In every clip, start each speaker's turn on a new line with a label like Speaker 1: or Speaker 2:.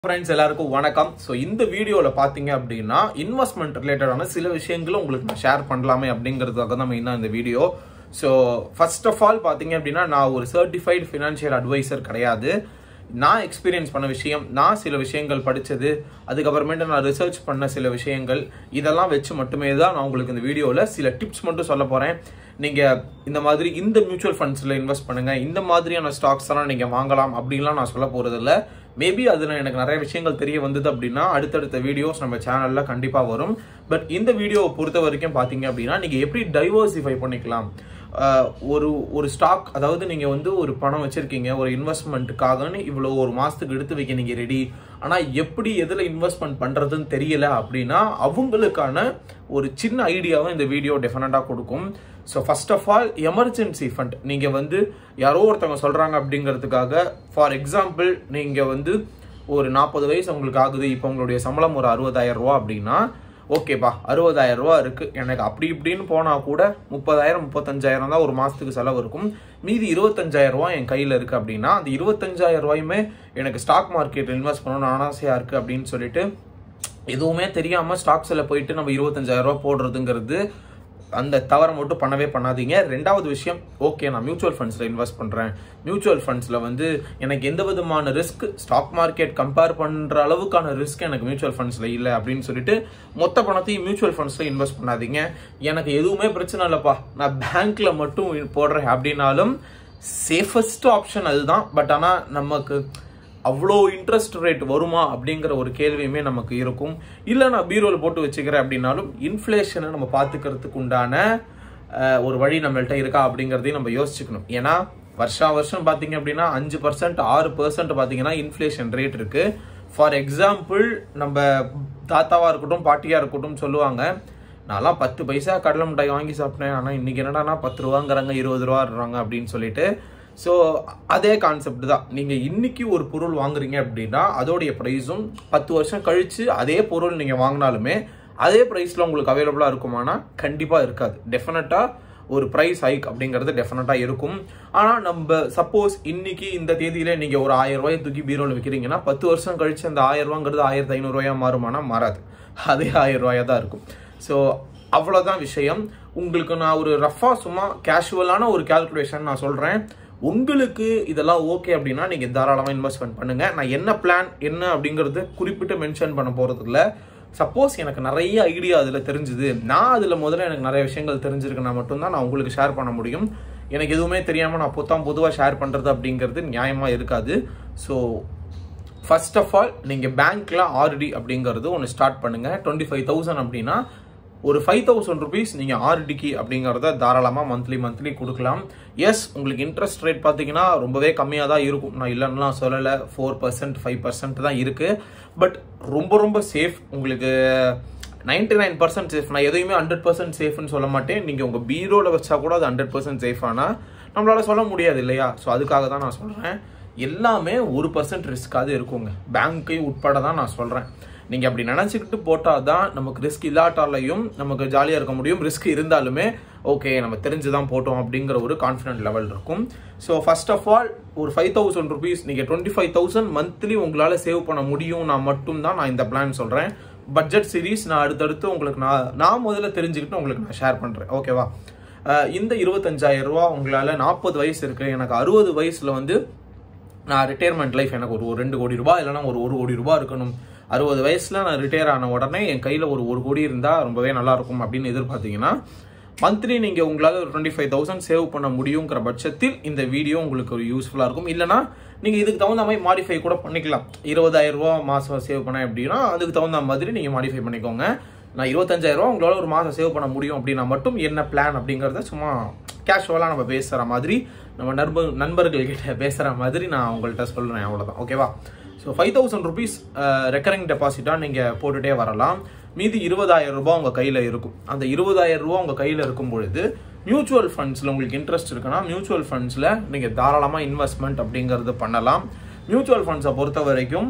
Speaker 1: friends எல்லாருக்கும் வணக்கம் so இந்த வீடியோவில் பார்த்தீங்க அப்படின்னா இன்வெஸ்ட்மெண்ட் ரிலேட்டடான சில விஷயங்களும் உங்களுக்கு நான் ஷேர் பண்ணலாமே அப்படிங்கிறதுக்காக தான் மெயினாக இந்த video so first of all பார்த்தீங்க அப்படின்னா நான் ஒரு சர்டிஃபைடு ஃபினான்ஷியல் அட்வைசர் கிடையாது நான் எக்ஸ்பீரியன்ஸ் பண்ண விஷயம் நான் சில விஷயங்கள் படித்தது அதுக்கப்புறமேட்டு நான் ரிசர்ச் பண்ண சில விஷயங்கள் இதெல்லாம் வச்சு மட்டுமே தான் நான் உங்களுக்கு இந்த வீடியோவில் சில டிப்ஸ் மட்டும் சொல்ல போகிறேன் நீங்கள் இந்த மாதிரி இந்த மியூச்சுவல் ஃபண்ட்ஸில் இன்வெஸ்ட் பண்ணுங்கள் இந்த மாதிரியான ஸ்டாக்ஸ் எல்லாம் நீங்கள் வாங்கலாம் அப்படின்லாம் நான் சொல்ல போகிறதில்ல மேபி அதில் எனக்கு நிறைய விஷயங்கள் தெரிய வந்தது அப்படின்னா அடுத்தடுத்த வீடியோஸ் நம்ம சேனலில் கண்டிப்பாக வரும் பட் இந்த வீடியோவை பொறுத்த வரைக்கும் பார்த்தீங்க அப்படின்னா நீங்கள் எப்படி டைவர்சிஃபை பண்ணிக்கலாம் ஆஹ் ஒரு ஒரு ஸ்டாக் அதாவது நீங்கள் வந்து ஒரு பணம் வச்சுருக்கீங்க ஒரு இன்வெஸ்ட்மெண்ட்டுக்காகன்னு இவ்வளோ ஒரு மாதத்துக்கு எடுத்து வைக்க நீங்கள் ரெடி ஆனால் எப்படி எதில் இன்வெஸ்ட்மெண்ட் பண்ணுறதுன்னு தெரியல அப்படின்னா அவங்களுக்கான ஒரு சின்ன ஐடியாவை இந்த வீடியோ டெஃபினட்டாக கொடுக்கும் so first of all emergency fund நீங்கள் வந்து யாரோ ஒருத்தவங்க சொல்கிறாங்க அப்படிங்கிறதுக்காக ஃபார் எக்ஸாம்பிள் நீங்கள் வந்து ஒரு நாற்பது வயசு உங்களுக்கு ஆகுது இப்போ உங்களுடைய சம்பளம் ஒரு அறுபதாயிரம் ரூபா அப்படின்னா ஓகேப்பா அறுபதாயிரம் ரூபா இருக்கு எனக்கு அப்படி இப்படின்னு போனா கூட முப்பதாயிரம் முப்பத்தஞ்சாயிரம் தான் ஒரு மாசத்துக்கு செலவு இருக்கும் மீதி இருபத்தஞ்சாயிரம் ரூபாய் என் கையில இருக்கு அப்படின்னா அந்த இருபத்தஞ்சாயிரம் ரூபாயுமே எனக்கு ஸ்டாக் மார்க்கெட் இன்வெஸ்ட் பண்ணணும்னு ஆசையா இருக்கு அப்படின்னு சொல்லிட்டு எதுவுமே தெரியாம ஸ்டாக்ஸ்ல போயிட்டு நம்ம இருபத்தஞ்சாயிரம் ரூபாய் போடுறதுங்கிறது அந்த தவறை மட்டும் பண்ணவே பண்ணாதீங்க ரெண்டாவது விஷயம் ஓகே நான் மியூச்சுவல் ஃபண்ட்ஸில் இன்வெஸ்ட் பண்ணுறேன் மியூச்சுவல் ஃபண்ட்ஸில் வந்து எனக்கு எந்த விதமான ரிஸ்க் ஸ்டாக் மார்க்கெட் கம்பேர் பண்ணுற அளவுக்கான ரிஸ்க் எனக்கு மியூச்சுவல் ஃபண்ட்ஸில் இல்லை அப்படின்னு சொல்லிட்டு மொத்த பணத்தையும் மியூச்சுவல் ஃபண்ட்ஸில் இன்வெஸ்ட் பண்ணாதீங்க எனக்கு எதுவுமே பிரச்சனை இல்லைப்பா நான் பேங்க்கில் மட்டும் போடுறேன் அப்படின்னாலும் சேஃபஸ்ட் ஆப்ஷன் அதுதான் பட் ஆனால் நமக்கு அவ்வளோ இன்ட்ரெஸ்ட் ரேட் வருமா அப்படிங்கிற ஒரு கேள்வியுமே நமக்கு இருக்கும் இல்லை நான் பீரோவில் போட்டு வச்சுக்கிறேன் அப்படின்னாலும் இன்ஃப்ளேஷனை நம்ம பார்த்துக்கிறதுக்கு உண்டான அஹ், ஒரு வழி நம்மள்ட்ட இருக்கா அப்படிங்கிறதையும் நம்ம யோசிச்சுக்கணும் ஏன்னா வருஷா வருஷம் பார்த்தீங்க அப்படின்னா அஞ்சு பர்சன்ட் ஆறு பர்சன்ட் பார்த்தீங்கன்னா இன்ஃப்ளேஷன் ரேட் இருக்கு ஃபார் எக்ஸாம்பிள் நம்ம தாத்தாவா இருக்கட்டும் பாட்டியா இருக்கட்டும் சொல்லுவாங்க நான்லாம் பத்து பைசா கடலை மிட்டாய் வாங்கி சாப்பிட்டேன் ஆனால் இன்னைக்கு என்னடானா பத்து ரூபாங்கிறாங்க இருபது ரூபாங்கிறாங்க அப்படின்னு சொல்லிட்டு ஸோ அதே கான்செப்ட் தான் நீங்கள் இன்னைக்கு ஒரு பொருள் வாங்குறீங்க அப்படின்னா அதோடைய ப்ரைஸும் பத்து வருஷம் கழிச்சு அதே பொருள் நீங்கள் வாங்கினாலுமே அதே ப்ரைஸில் உங்களுக்கு அவைலபிளாக இருக்குமானா கண்டிப்பாக இருக்காது டெஃபினட்டாக ஒரு ப்ரைஸ் ஹைக் அப்படிங்கிறது டெஃபினட்டாக இருக்கும் ஆனால் நம்ம சப்போஸ் இன்னைக்கு இந்த தேதியில நீங்கள் ஒரு ஆயிரம் ரூபாய் தூக்கி பீரோவில் வைக்கிறீங்கன்னா பத்து வருஷம் கழிச்சு அந்த ஆயிரம் ரூபாங்கிறது ஆயிரத்தி ஐநூறுரூவாயா மாறுமானா மாறாது அதே ஆயிரம் ரூபாயா தான் இருக்கும் ஸோ அவ்வளோதான் விஷயம் உங்களுக்கு நான் ஒரு ரஃபா சும்மா கேஷுவலான ஒரு கால்குலேஷன் நான் சொல்கிறேன் உங்களுக்கு இதெல்லாம் ஓகே அப்படின்னா நீங்கள் தாராளமாக இன்வெஸ்ட்மெண்ட் பண்ணுங்க நான் என்ன பிளான் என்ன அப்படிங்கிறது குறிப்பிட்டு மென்ஷன் பண்ண போகிறது இல்லை சப்போஸ் எனக்கு நிறைய ஐடியா அதில் தெரிஞ்சுது நான் அதில் முதல்ல எனக்கு நிறைய விஷயங்கள் தெரிஞ்சிருக்குன்னா மட்டும்தான் நான் உங்களுக்கு ஷேர் பண்ண முடியும் எனக்கு எதுவுமே தெரியாமல் நான் பொத்தாம் பொதுவாக ஷேர் பண்ணுறது அப்படிங்கிறது நியாயமாக இருக்காது ஸோ ஃபர்ஸ்ட் ஆஃப் ஆல் நீங்கள் பேங்க்கில் ஆர்டி அப்படிங்கிறது ஒன்று ஸ்டார்ட் பண்ணுங்கள் டுவெண்ட்டி ஃபைவ் தௌசண்ட் அப்படின்னா ஒரு ஃபைவ் தௌசண்ட் ருபீஸ் நீங்கள் ஆர்டிக்கு அப்படிங்கிறத தாராளமாக மந்த்லி மந்த்லி கொடுக்கலாம் எஸ் உங்களுக்கு இன்ட்ரெஸ்ட் ரேட் பார்த்தீங்கன்னா ரொம்பவே கம்மியாக தான் இருக்கும் நான் இல்லைன்னா சொல்லலை ஃபோர் பர்சன்ட் ஃபைவ் பர்சன்ட் தான் இருக்குது பட் ரொம்ப ரொம்ப சேஃப் உங்களுக்கு நைன்டி நைன் பர்சன்ட் சேஃப் நான் எதையுமே ஹண்ட்ரட் பர்சன்ட் சேஃப்னு சொல்ல மாட்டேன் நீங்கள் உங்கள் பீரோவில் வச்சா கூட அது ஹண்ட்ரட் பர்சன்ட் சேஃப் ஆனால் நம்மளால சொல்ல முடியாது இல்லையா ஸோ அதுக்காக தான் நான் சொல்கிறேன் எல்லாமே ஒரு பர்சன்ட் ரிஸ்க்காவது இருக்குங்க பேங்க்கை உட்பட தான் நான் சொல்கிறேன் நீங்கள் அப்படி நினச்சிக்கிட்டு போட்டால் தான் நமக்கு ரிஸ்க் இல்லாட்டாலையும் நமக்கு ஜாலியாக இருக்க முடியும் ரிஸ்க் இருந்தாலுமே ஓகே நம்ம தெரிஞ்சு தான் போட்டோம் அப்படிங்கிற ஒரு கான்ஃபிடென்ட் லெவல் இருக்கும் ஸோ ஃபர்ஸ்ட் ஆஃப் ஆல் ஒரு ஃபைவ் தௌசண்ட் ருபீஸ் நீங்கள் டுவெண்ட்டி ஃபைவ் தௌசண்ட் மந்த்லி உங்களால் சேவ் பண்ண முடியும் நான் மட்டும் தான் நான் இந்த பிளான் சொல்கிறேன் பட்ஜெட் சீரீஸ் நான் அடுத்தடுத்து உங்களுக்கு நான் நான் முதல்ல தெரிஞ்சுக்கிட்டு உங்களுக்கு நான் ஷேர் பண்ணுறேன் ஓகேவா அஹ் இந்த இருபத்தஞ்சாயிரம் ரூபா உங்களால் நாற்பது வயசு இருக்கு எனக்கு அறுபது வயசில் வந்து நான் ரிட்டையர்மெண்ட் லைஃப் எனக்கு ஒரு ஒரு ரெண்டு கோடி ரூபாய் இல்லைன்னா ஒரு ஒரு கோடி ரூபாய் இருக்கணும் அறுபது வயசுல நான் ரிட்டையர் ஆன உடனே என் கையில் ஒரு ஒரு கோடி இருந்தால் ரொம்பவே நல்லா இருக்கும் அப்படின்னு எதிர்பார்த்தீங்கன்னா மந்த்லி நீங்கள் உங்களால் ஒரு டுவெண்ட்டி ஃபைவ் தௌசண்ட் சேவ் பண்ண முடியுங்கிற பட்சத்தில் இந்த வீடியோ உங்களுக்கு ஒரு யூஸ்ஃபுல்லாக இருக்கும் இல்லைனா நீங்கள் இதுக்கு தகுந்த மாதிரி மாடிஃபை கூட பண்ணிக்கலாம் இருபதாயிரம் ரூபா மாதம் சேவ் பண்ண அப்படின்னா அதுக்கு தகுந்த மாதிரி நீங்கள் மாடிஃபை பண்ணிக்கோங்க நான் இருபத்தஞ்சாயிரம் ரூபா உங்களால் ஒரு மாதம் சேவ் பண்ண முடியும் அப்படின்னா மட்டும் என்ன பிளான் அப்படிங்கிறத சும்மா கேஷுவலாக நம்ம பேசுகிற மாதிரி நம்ம நண்பர் நண்பர்கள் கிட்ட பேசுகிற மாதிரி நான் உங்கள்கிட்ட சொல்கிறேன் அவ்வளோதான் ஓகேவா so five thousand rupees recurring டெபாசிட்டாக நீங்கள் போட்டுகிட்டே வரலாம் மீதி இருபதாயிரம் ரூபாய் உங்கள் கையில் இருக்கும் அந்த இருபதாயிரம் ரூபாய் உங்கள் கையில் இருக்கும் பொழுது மியூச்சுவல் ஃபண்ட்ஸில் உங்களுக்கு இன்ட்ரெஸ்ட் இருக்குன்னா மியூச்சுவல் ஃபண்ட்ஸில் நீங்கள் தாராளமாக இன்வெஸ்ட்மெண்ட் அப்படிங்கிறது பண்ணலாம் மியூச்சுவல் ஃபண்ட்ஸை பொறுத்த வரைக்கும்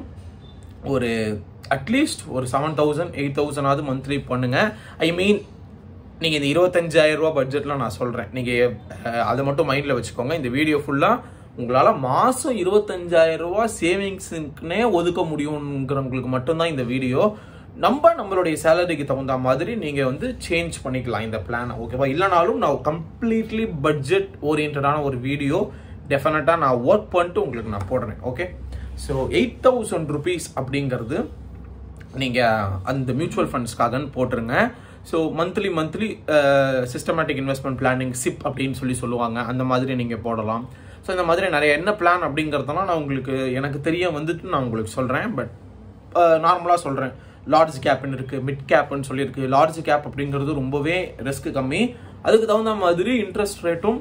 Speaker 1: ஒரு அட்லீஸ்ட் ஒரு செவன் தௌசண்ட் எயிட் தௌசண்டாவது மந்த்லி பண்ணுங்க ஐ மீன் நீங்கள் இந்த இருபத்தஞ்சாயிரம் ரூபா பட்ஜெட்டில் நான் சொல்கிறேன் நீங்கள் அதை மட்டும் மைண்டில் வச்சுக்கோங்க இந்த வீடியோ ஃபுல்லாக உங்களால் மாதம் இருபத்தஞ்சாயிரம் ரூபாய் சேவிங்ஸுக்குனே ஒதுக்க முடியுங்கிறவங்களுக்கு மட்டும்தான் இந்த வீடியோ நம்ம நம்மளுடைய சேலரிக்கு தகுந்த மாதிரி நீங்கள் வந்து சேஞ்ச் பண்ணிக்கலாம் இந்த பிளானை ஓகேவா இல்லைனாலும் நான் கம்ப்ளீட்லி பட்ஜெட் ஓரியன்டான ஒரு வீடியோ டெஃபினட்டாக நான் ஒர்க் பண்ணிட்டு உங்களுக்கு நான் போடுறேன் okay so eight thousand rupees அப்படிங்கிறது நீங்கள் அந்த மியூச்சுவல் ஃபண்ட்ஸ்க்காகன்னு போட்டுருங்க so monthly monthly systematic investment planning SIP அப்படின்னு சொல்லி சொல்லுவாங்க அந்த மாதிரி நீங்கள் போடலாம் ஸோ இந்த மாதிரி நிறைய என்ன பிளான் அப்படிங்கிறதெல்லாம் நான் உங்களுக்கு எனக்கு தெரிய வந்துட்டு நான் உங்களுக்கு சொல்கிறேன் பட் நார்மலாக சொல்கிறேன் லார்ஜ் கேப்னு இருக்குது மிட் கேப்னு சொல்லியிருக்கு லார்ஜ் கேப் அப்படிங்கிறது ரொம்பவே ரிஸ்க் கம்மி அதுக்கு தகுந்த மாதிரி இன்ட்ரெஸ்ட் ரேட்டும்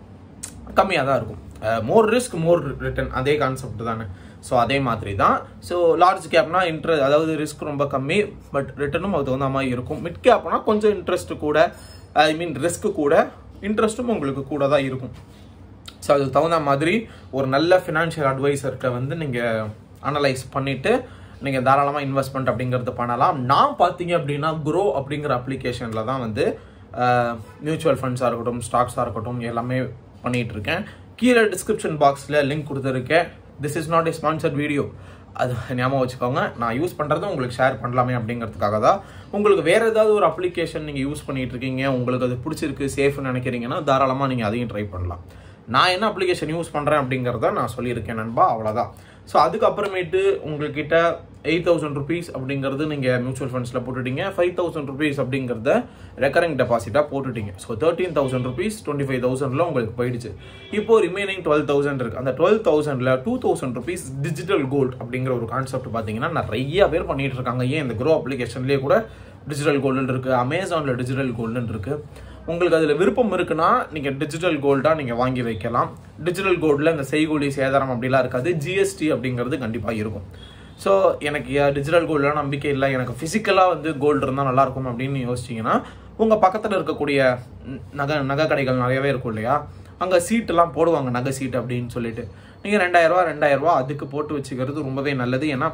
Speaker 1: கம்மியாக தான் இருக்கும் மோர் ரிஸ்க் மோர் ரிட்டர்ன் அதே கான்செப்ட் தானே ஸோ அதே மாதிரி தான் ஸோ லார்ஜ் கேப்னா இன்ட்ரெ அதாவது ரிஸ்க் ரொம்ப கம்மி பட் ரிட்டர்னும் அது தகுந்த மாதிரி இருக்கும் மிட் கேப்னா கொஞ்சம் இன்ட்ரெஸ்ட் கூட ஐ மீன் ரிஸ்க் கூட இன்ட்ரெஸ்ட்டும் உங்களுக்கு கூட தான் இருக்கும் ஸோ அதுக்கு தகுந்த மாதிரி ஒரு நல்ல ஃபினான்ஷியல் அட்வைசர்கிட்ட வந்து நீங்கள் அனலைஸ் பண்ணிவிட்டு நீங்கள் தாராளமாக இன்வெஸ்ட்மெண்ட் அப்படிங்கிறது பண்ணலாம் நான் பார்த்தீங்க அப்படின்னா குரோ அப்படிங்கிற அப்ளிகேஷனில் தான் வந்து மியூச்சுவல் ஃபண்ட்ஸாக இருக்கட்டும் ஸ்டாக்ஸாக இருக்கட்டும் எல்லாமே பண்ணிகிட்டு இருக்கேன் கீழே டிஸ்கிரிப்ஷன் பாக்ஸில் லிங்க் கொடுத்துருக்கேன் this is not a sponsored video அது ஞாபகம் வச்சுக்கோங்க நான் யூஸ் பண்ணுறதை உங்களுக்கு ஷேர் பண்ணலாமே அப்படிங்கிறதுக்காக தான் உங்களுக்கு வேறு ஏதாவது ஒரு அப்ளிகேஷன் நீங்கள் யூஸ் பண்ணிட்டு இருக்கீங்க உங்களுக்கு அது பிடிச்சிருக்கு சேஃப்னு நினைக்கிறீங்கன்னா தாராளமாக நீங்கள் அதையும் ட்ரை பண்ணலாம் நான் என்ன அப்ளிகேஷன் யூஸ் பண்ணுறேன் அப்படிங்கிறத நான் சொல்லியிருக்கேன் நண்பா அவ்வளோதான் ஸோ அதுக்கப்புறமேட்டு உங்கள்கிட்ட எயிட் தௌசண்ட் ருபீஸ் அப்படிங்கிறது நீங்கள் மியூச்சுவல் ஃபண்ட்ஸில் போட்டுட்டீங்க ஃபைவ் தௌசண்ட் ருபீஸ் அப்படிங்கிறத ரெக்கரிங் டெபாசிட்டாக போட்டுட்டீங்க so thirteen thousand rupees twenty five தௌசண்டில் உங்களுக்கு போயிடுச்சு இப்போ ரிமைனிங் டுவெல் தௌசண்ட் இருக்குது அந்த டுவெல் தௌசண்டில் two thousand rupees digital gold அப்படிங்கிற ஒரு கான்செப்ட் பார்த்தீங்கன்னா நிறைய பேர் பண்ணிட்டு இருக்காங்க ஏன் இந்த க்ரோ அப்ளிகேஷன்லேயே கூட டிஜிட்டல் கோல்டுன்னு இருக்குது அமேசானில் டிஜிட்டல் கோல்டுன்னு இருக்குது உங்களுக்கு அதில் விருப்பம் இருக்குன்னா நீங்கள் டிஜிட்டல் கோல்டாக நீங்கள் வாங்கி வைக்கலாம் டிஜிட்டல் கோல்டில் இந்த செய்கூலி சேதாரம் அப்படிலாம் இருக்காது ஜிஎஸ்டி அப்படிங்கிறது கண்டிப்பாக இருக்கும் ஸோ எனக்கு டிஜிட்டல் கோல்டில் நம்பிக்கை இல்லை எனக்கு ஃபிசிக்கலாக வந்து கோல்டு இருந்தால் நல்லாயிருக்கும் அப்படின்னு யோசிச்சிங்கன்னா உங்கள் பக்கத்தில் இருக்கக்கூடிய நகை நகை கடைகள் நிறையவே இருக்கும் இல்லையா அங்கே சீட்டெல்லாம் போடுவாங்க நகை சீட்டு அப்படின்னு சொல்லிட்டு நீங்கள் ரெண்டாயிரரூவா ரெண்டாயிரரூவா அதுக்கு போட்டு வச்சுக்கிறது ரொம்பவே நல்லது ஏன்னா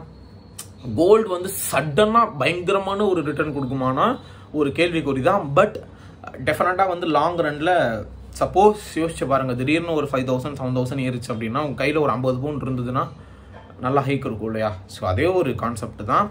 Speaker 1: கோல்டு வந்து சடனாக பயங்கரமான ஒரு ரிட்டர்ன் கொடுக்குமானா ஒரு கேள்விக்குறி தான் பட் டெஃபினட்டாக வந்து லாங் ரனில் சப்போஸ் யோசிச்சு பாருங்கள் திடீர்னு ஒரு ஃபைவ் தௌசண்ட் செவன் தௌசண்ட் ஏறிச்சு அப்படின்னா உங்கள் கையில் ஒரு ஐம்பது பவுன் இருந்ததுன்னா நல்லா ஹைக் இருக்கும் இல்லையா ஸோ அதே ஒரு கான்செப்ட் தான்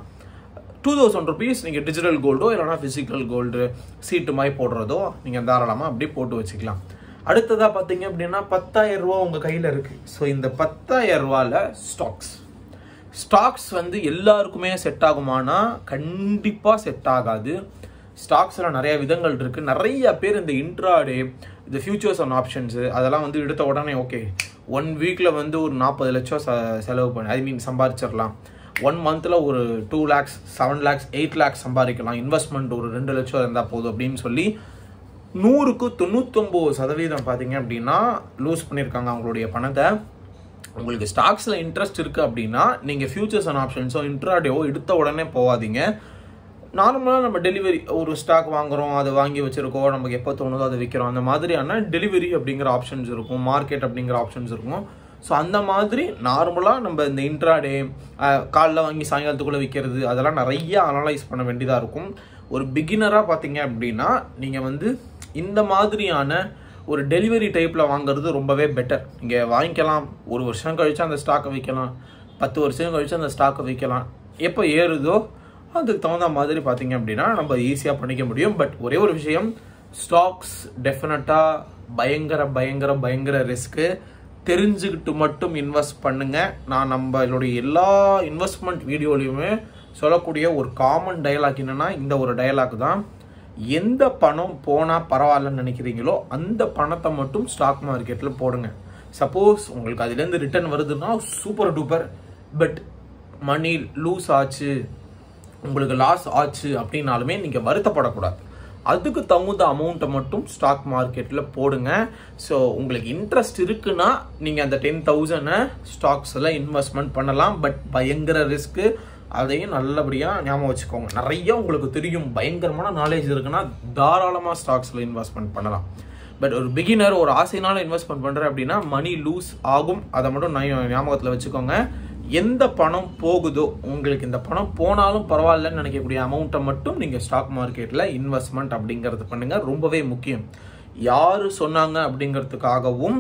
Speaker 1: டூ தௌசண்ட் ருபீஸ் நீங்கள் டிஜிட்டல் கோல்டோ இல்லைனா ஃபிசிக்கல் கோல்டு சீட்டு மாதிரி போடுறதோ நீங்கள் தாராளமாக அப்படியே போட்டு வச்சுக்கலாம் அடுத்ததாக பார்த்தீங்க அப்படின்னா பத்தாயிரம் ரூபா உங்கள் கையில் இருக்குது ஸோ இந்த பத்தாயிரம் ரூபாவில் ஸ்டாக்ஸ் ஸ்டாக்ஸ் வந்து எல்லாருக்குமே செட் ஆகுமானா கண்டிப்பாக செட் ஆகாது ஸ்டாக்ஸில் நிறைய விதங்கள் இருக்குது நிறைய பேர் இந்த இன்ட்ராடே இந்த ஃபியூச்சர்ஸ் அண்ட் ஆப்ஷன்ஸு அதெல்லாம் வந்து எடுத்த உடனே ஓகே ஒன் வீக்கில் வந்து ஒரு நாற்பது லட்சம் ச செலவு பண்ணி ஐ மீன் சம்பாதிச்சிடலாம் ஒன் மந்தில் ஒரு two lakhs seven lakhs eight lakhs சம்பாதிக்கலாம் இன்வெஸ்ட்மெண்ட் ஒரு ரெண்டு லட்சம் இருந்தால் போதும் அப்படின்னு சொல்லி நூறுக்கு தொண்ணூத்தொம்பது சதவீதம் பார்த்தீங்க அப்படின்னா லூஸ் பண்ணியிருக்காங்க அவங்களுடைய பணத்தை உங்களுக்கு ஸ்டாக்ஸில் இன்ட்ரெஸ்ட் இருக்குது அப்படின்னா நீங்கள் ஃபியூச்சர்ஸ் அண்ட் ஆப்ஷன்ஸோ இன்ட்ராடேவோ எடுத்த உடனே போகாதீங்க நார்மலாக நம்ம டெலிவரி ஒரு ஸ்டாக் வாங்குறோம் அதை வாங்கி வச்சிருக்கோம் நமக்கு எப்போ தோணுதோ அதை விற்கிறோம் அந்த மாதிரியான டெலிவரி அப்படிங்கிற ஆப்ஷன்ஸ் இருக்கும் மார்க்கெட் அப்படிங்கிற ஆப்ஷன்ஸ் இருக்கும் ஸோ அந்த மாதிரி நார்மலாக நம்ம இந்த இன்ட்ராடே காலைல வாங்கி சாயங்காலத்துக்குள்ளே விற்கிறது அதெல்லாம் நிறைய அனலைஸ் பண்ண வேண்டியதாக இருக்கும் ஒரு பிகினராக பார்த்தீங்க அப்படின்னா நீங்கள் வந்து இந்த மாதிரியான ஒரு டெலிவரி டைப்பில் வாங்குறது ரொம்பவே பெட்டர் நீங்கள் வாங்கிக்கலாம் ஒரு வருஷம் கழிச்சு அந்த ஸ்டாக்கை விற்கலாம் பத்து வருஷம் கழிச்சு அந்த ஸ்டாக்கை விற்கலாம் எப்போ ஏறுதோ அதுக்கு தகுந்த மாதிரி பார்த்தீங்க அப்படின்னா நம்ம ஈஸியாக பண்ணிக்க முடியும் பட் ஒரே ஒரு விஷயம் ஸ்டாக்ஸ் டெஃபினட்டாக பயங்கர பயங்கர பயங்கர ரிஸ்க்கு தெரிஞ்சுக்கிட்டு மட்டும் இன்வெஸ்ட் பண்ணுங்க நான் நம்மளுடைய எல்லா இன்வெஸ்ட்மெண்ட் வீடியோலையுமே சொல்லக்கூடிய ஒரு காமன் டயலாக் என்னன்னா இந்த ஒரு டயலாக் தான் எந்த பணம் போனால் பரவாயில்லன்னு நினைக்கிறீங்களோ அந்த பணத்தை மட்டும் ஸ்டாக் மார்க்கெட்டில் போடுங்க சப்போஸ் உங்களுக்கு அதுலேருந்து ரிட்டர்ன் வருதுன்னா super duper but money lose ஆச்சு உங்களுக்கு லாஸ் ஆச்சு அப்படின்னாலுமே நீங்கள் வருத்தப்படக்கூடாது அதுக்கு தகுந்த அமௌண்ட்டை மட்டும் ஸ்டாக் மார்க்கெட்டில் போடுங்க ஸோ உங்களுக்கு இன்ட்ரெஸ்ட் இருக்குன்னா நீங்கள் அந்த டென் தௌசண்டை ஸ்டாக்ஸில் இன்வெஸ்ட்மெண்ட் பண்ணலாம் பட் பயங்கர ரிஸ்க்கு அதையும் நல்லபடியாக ஞாபகம் வச்சுக்கோங்க நிறைய உங்களுக்கு தெரியும் பயங்கரமான நாலேஜ் இருக்குன்னா தாராளமாக ஸ்டாக்ஸில் இன்வெஸ்ட்மெண்ட் பண்ணலாம் பட் ஒரு பிகினர் ஒரு ஆசைனால இன்வெஸ்ட்மெண்ட் பண்ணுறேன் அப்படின்னா மணி லூஸ் ஆகும் அதை மட்டும் நான் ஞாபகத்தில் வச்சுக்கோங்க எந்த பணம் போகுதோ உங்களுக்கு இந்த பணம் போனாலும் பரவாயில்லன்னு நினைக்கக்கூடிய அமௌண்ட்டை மட்டும் நீங்கள் ஸ்டாக் மார்க்கெட்டில் இன்வெஸ்ட்மெண்ட் அப்படிங்கிறது பண்ணுங்கள் ரொம்பவே முக்கியம் யார் சொன்னாங்க அப்படிங்கிறதுக்காகவும்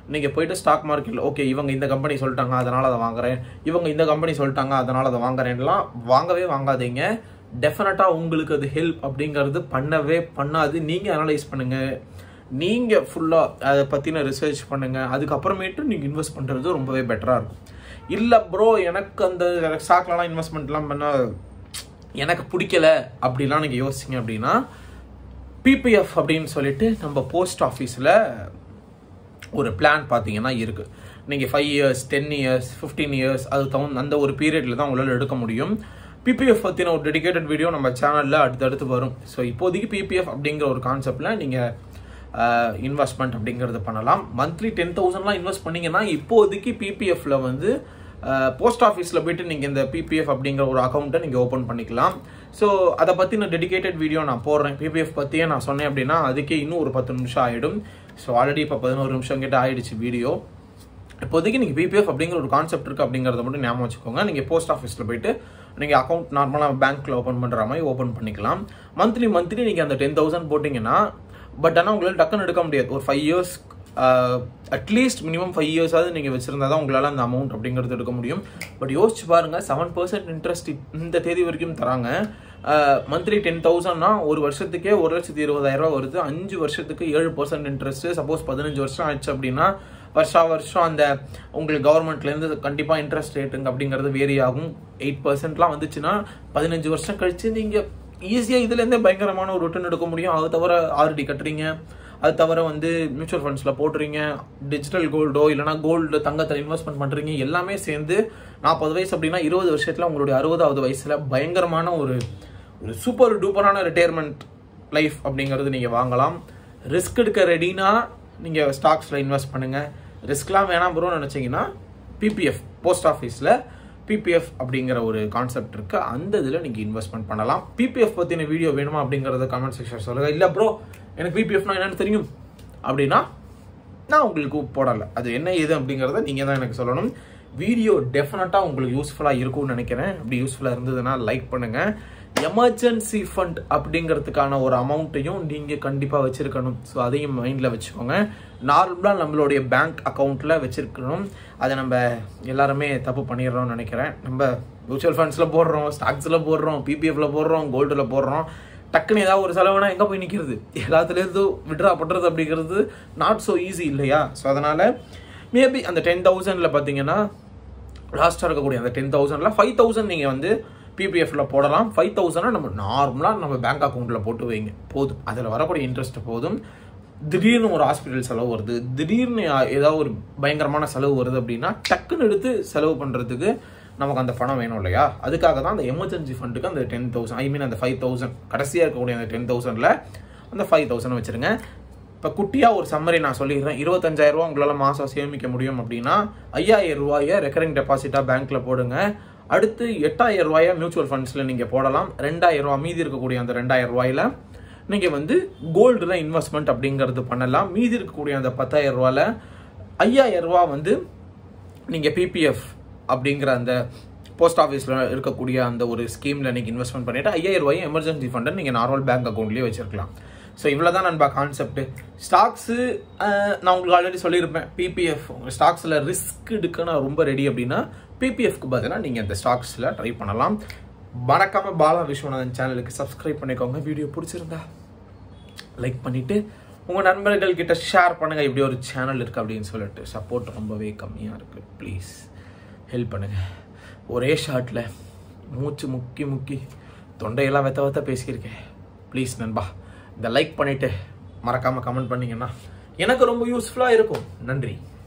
Speaker 1: நீங்கள் போயிட்டு ஸ்டாக் மார்க்கெட்டில் ஓகே இவங்க இந்த கம்பெனி சொல்லிட்டாங்க அதனால் அதை வாங்குறேன் இவங்க இந்த கம்பெனி சொல்லிட்டாங்க அதனால் அதை வாங்குறேன்லாம் வாங்கவே வாங்காதீங்க டெஃபினட்டாக உங்களுக்கு அது ஹெல்ப் அப்படிங்கிறது பண்ணவே பண்ணாது நீங்கள் அனலைஸ் பண்ணுங்கள் நீங்கள் ஃபுல்லாக அதை பற்றின ரிசர்ச் பண்ணுங்கள் அதுக்கப்புறமேட்டு நீங்கள் இன்வெஸ்ட் பண்ணுறது ரொம்பவே பெட்டராக இருக்கும் இல்லை ப்ரோ எனக்கு அந்த ஸ்டாக்லலாம் இன்வெஸ்ட்மெண்ட்லாம் பண்ண எனக்கு பிடிக்கல அப்படிலாம் நீங்கள் யோசிச்சிங்க அப்படின்னா பிபிஎஃப் அப்படின்னு சொல்லிட்டு நம்ம போஸ்ட் ஆஃபீஸில் ஒரு பிளான் பார்த்தீங்கன்னா இருக்குது நீங்கள் five years ten years fifteen years அது தகுந்த அந்த ஒரு பீரியடில் தான் உங்களால் எடுக்க முடியும் பிபிஎஃப் பற்றின ஒரு டெடிகேட்டட் வீடியோ நம்ம சேனலில் அடுத்தடுத்து வரும் ஸோ இப்போதைக்கு பிபிஎஃப் அப்படிங்கிற ஒரு கான்செப்டில் நீங்கள் இன்வெஸ்ட்மெண்ட் அப்படிங்கிறது பண்ணலாம் மந்த்லி டென் தௌசண்ட்லாம் இன்வெஸ்ட் பண்ணீங்கன்னா இப்போதைக்கு பிபிஎஃப்ல வந்து போஸ்ட் ஆஃபீஸில் போயிட்டு நீங்கள் இந்த பிபிஎஃப் அப்படிங்கிற ஒரு அக்கௌண்ட்டை நீங்கள் ஓப்பன் பண்ணிக்கலாம் ஸோ அதை பற்றின டெடிகேட்டட் வீடியோ நான் போடுறேன் பிபிஎஃப் பற்றியே நான் சொன்னேன் அப்படின்னா அதுக்கே இன்னும் ஒரு பத்து நிமிஷம் ஆகிடும் ஸோ ஆல்ரெடி இப்போ பதினோரு நிமிஷம் கிட்ட ஆயிடுச்சு வீடியோ இப்போதைக்கு நீங்கள் பிபிஎஃப் அப்படிங்கிற ஒரு கான்செப்ட் இருக்குது அப்படிங்கிறத மட்டும் ஞாபகம் வச்சுக்கோங்க நீங்கள் போஸ்ட் ஆஃபீஸில் போயிட்டு நீங்கள் அக்கௌண்ட் நார்மலாக பேங்க்கில் ஓப்பன் பண்ணுற மாதிரி ஓப்பன் பண்ணிக்கலாம் மந்த்லி மந்த்லி நீங்கள் அந்த டென் தௌசண்ட் போட்டிங்கன்னா பட் ஆனால் உங்களால் டக்குன்னு எடுக்க முடியாது ஒரு five years at least minimum five இயர்ஸாவது நீங்கள் வச்சிருந்தா தான் உங்களால் அந்த அமௌண்ட் அப்படிங்கிறது எடுக்க முடியும் பட் யோசிச்சு பாருங்கள் செவன் பர்சன்ட் இன்ட்ரெஸ்ட் இந்த தேதி வரைக்கும் தராங்க மந்த்லி டென் தௌசண்ட்னா ஒரு வருஷத்துக்கே ஒரு லட்சத்தி இருபதாயிரம் ரூபா வருது அஞ்சு வருஷத்துக்கு ஏழு பர்சன்ட் இன்ட்ரெஸ்ட் சப்போஸ் பதினஞ்சு வருஷம் ஆச்சு அப்படின்னா வருஷா வருஷம் அந்த உங்களுக்கு கவர்மெண்ட்லேருந்து கண்டிப்பாக இன்ட்ரெஸ்ட் ரேட்டுங்க அப்படிங்கிறது வேரி ஆகும் எயிட் பர்சன்ட்லாம் வந்துச்சுன்னா பதினஞ்சு வருஷம் கழிச்சு நீங்கள் ஈஸியாக இதுலேருந்தே பயங்கரமான ஒரு ரிட்டர்ன் எடுக்க முடியும் அது தவிர ஆர்டி கட்டுறீங்க அது தவிர வந்து மியூச்சுவல் ஃபண்ட்ஸில் போட்டுறீங்க டிஜிட்டல் கோல்டோ இல்லைனா கோல்டு தங்கத்தில் இன்வெஸ்ட்மெண்ட் பண்ணுறீங்க எல்லாமே சேர்ந்து நாற்பது வயசு அப்படின்னா இருபது வருஷத்தில் உங்களுடைய அறுபதாவது வயசில் பயங்கரமான ஒரு ஒரு சூப்பர் டூப்பரான ரிட்டையர்மெண்ட் லைஃப் அப்படிங்கிறது நீங்கள் வாங்கலாம் ரிஸ்க் எடுக்க ரெடினா நீங்கள் ஸ்டாக்ஸில் இன்வெஸ்ட் பண்ணுங்கள் ரிஸ்க்லாம் வேணாம் ப்ரோ நினச்சிங்கன்னா பிபிஎஃப் போஸ்ட் ஆஃபீஸில் பிபிஎஃப் அப்படிங்கிற ஒரு கான்செப்ட் இருக்கு அந்த இதில் நீங்கள் இன்வெஸ்ட்மெண்ட் பண்ணலாம் பிபிஎஃப் பற்றின வீடியோ வேணுமா அப்படிங்கிறத கமெண்ட் செக்ஷன் சொல்லுங்கள் இல்லை ப்ரோ எனக்கு பிபிஎஃப்னா என்னன்னு தெரியும் அப்படின்னா நான் உங்களுக்கு போடலை அது என்ன ஏது அப்படிங்கிறத நீங்கள் தான் எனக்கு சொல்லணும் வீடியோ டெஃபினட்டாக உங்களுக்கு யூஸ்ஃபுல்லாக இருக்கும்னு நினைக்கிறேன் அப்படி யூஸ்ஃபுல்லாக இருந்ததுன்னா லைக் பண்ணுங்கள் எமர்ஜென்சி ஃபண்ட் அப்படிங்கிறதுக்கான ஒரு அமௌண்ட்டையும் நீங்கள் கண்டிப்பாக வச்சுருக்கணும் ஸோ அதையும் மைண்டில் வச்சுக்கோங்க நார்மலாக நம்மளுடைய பேங்க் அக்கௌண்ட்டில் வச்சுருக்கணும் அதை நம்ம எல்லாருமே தப்பு பண்ணிடுறோம்னு நினைக்கிறேன் நம்ம மியூச்சுவல் ஃபண்ட்ஸில் போடுறோம் ஸ்டாக்ஸில் போடுறோம் பிபிஎஃப்ல போடுறோம் கோல்டில் போடுறோம் டக்குன்னு ஏதாவது ஒரு செலவுனா எங்கே போய் நிற்கிறது எல்லாத்துலேருந்து விட்ரா பண்ணுறது அப்படிங்கிறது நாட் ஸோ ஈஸி இல்லையா ஸோ அதனால் மேபி அந்த டென் தௌசண்டில் பார்த்தீங்கன்னா லாஸ்ட்டாக இருக்கக்கூடிய அந்த டென் தௌசண்டில் ஃபைவ் தௌசண்ட் நீங்கள் வந்து பிபிஎஃப்ல போடலாம் ஃபைவ் தௌசண்டை நம்ம நார்மலாக நம்ம பேங்க் அக்கௌண்ட்டில் போட்டு வைங்க போதும் அதில் வரக்கூடிய இன்ட்ரெஸ்ட் போதும் திடீர்னு ஒரு ஹாஸ்பிட்டல் செலவு வருது திடீர்னு ஏதாவது ஒரு பயங்கரமான செலவு வருது அப்படின்னா டக்குன்னு எடுத்து செலவு பண்ணுறதுக்கு நமக்கு அந்த பணம் வேணும் இல்லையா அதுக்காக தான் அந்த எமர்ஜென்சி ஃபண்டுக்கு அந்த டென் தௌசண்ட் ஐ மீன் அந்த ஃபைவ் தௌசண்ட் கடைசியாக இருக்கக்கூடிய அந்த டென் தௌசண்டில் அந்த ஃபைவ் தௌசண்ட் வச்சுருங்க இப்போ குட்டியாக ஒரு சம்மரி நான் சொல்லிடுறேன் இருபத்தஞ்சாயிரம் ரூபா உங்களால் மாதம் சேமிக்க முடியும் அப்படின்னா ஐயாயிரம் ரூபாயை ரெக்கரிங் டெபாசிட்டாக பேங்க்கில் போடுங்க அடுத்து எட்டாயிரம் ரூபாயை மியூச்சுவல் ஃபண்ட்ஸில் நீங்கள் போடலாம் ரெண்டாயிரம் ரூபா மீதி இருக்கக்கூடிய அந்த ரெண்டாயிரம் ரூபாயில் நீங்கள் வந்து கோல்டில் இன்வெஸ்ட்மெண்ட் அப்படிங்கிறது பண்ணலாம் மீதி இருக்கக்கூடிய அந்த பத்தாயிரம் ரூபாயில் ஐயாயிரம் ரூபா வந்து நீங்கள் பிபிஎஃப் அப்படிங்கிற அந்த போஸ்ட் ஆஃபீஸில் இருக்கக்கூடிய அந்த ஒரு ஸ்கீமில் நீங்கள் இன்வெஸ்ட்மெண்ட் பண்ணிவிட்டு ஐயாயிரம் ரூபாயும் எமர்ஜென்சி ஃபண்டை நீங்கள் நார்மல் பேங்க் அக்கௌண்ட்லேயே வச்சிருக்கலாம் ஸோ இவ்வளோ தான் நண்பா கான்செப்ட் ஸ்டாக்ஸு நான் உங்களுக்கு ஆல்ரெடி சொல்லியிருப்பேன் பிபிஎஃப் ஸ்டாக்ஸில் ரிஸ்க் எடுக்க ரொம்ப ரெடி அப்படின்னா பிபிஎஃப்க்கு பதிலாக நீங்கள் இந்த ஸ்டாக்ஸில் ட்ரை பண்ணலாம் மறக்காம பாலா விஸ்வநாதன் சேனலுக்கு சப்ஸ்கிரைப் பண்ணிக்கோங்க வீடியோ பிடிச்சிருந்தா லைக் பண்ணிவிட்டு உங்கள் நண்பர்கள் கிட்ட ஷேர் பண்ணுங்கள் இப்படி ஒரு சேனல் இருக்குது அப்படின்னு சொல்லிட்டு சப்போர்ட் ரொம்பவே கம்மியாக இருக்குது ப்ளீஸ் ஹெல்ப் பண்ணுங்கள் ஒரே ஷார்ட்டில் மூச்சு முக்கி முக்கி தொண்டையெல்லாம் வெத்த வெத்த பேசியிருக்கேன் ப்ளீஸ் நண்பா இந்த லைக் பண்ணிவிட்டு மறக்காமல் கமெண்ட் பண்ணிங்கன்னா எனக்கு ரொம்ப யூஸ்ஃபுல்லாக இருக்கும் நன்றி